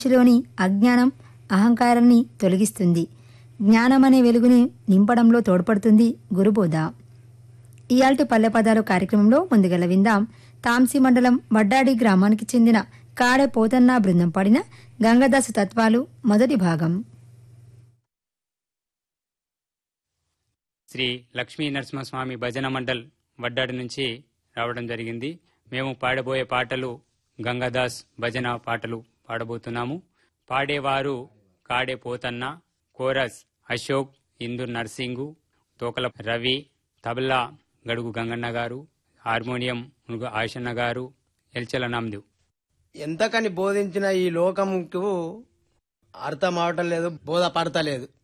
మనిషిలోని అజ్ఞానం అహంకారాన్ని తొలగిస్తుంది జ్ఞానమనే వెలుగుని నింపడంలో తోడ్పడుతుంది గురుబోధ ఇయాల్టి పల్లె పదాలు కార్యక్రమంలో ముందుగల విందాం తాంసి మండలం వడ్డాడి గ్రామానికి చెందిన కాడే పోతన్న బృందం పాడిన గంగదాసు తత్వాలు మొదటి భాగం శ్రీ లక్ష్మీ నరసింహస్వామి భజన మండల్ వడ్డాడి నుంచి రావడం జరిగింది మేము పాడబోయే పాటలు గంగాదాస్ భజన పాటలు పాడబోతున్నాము పాడేవారు కాడే పోతన్న కోరస్ అశోక్ ఇందు నర్సింగు తోకల రవి తబలా గడుగు గంగన్న గారు హార్మోనియం మునుగు ఆశన్న గారు ఎల్చల నామ్దు ఎంతకని బోధించిన ఈ లోకముకు అర్థం అవటం లేదు బోధ పడతలేదు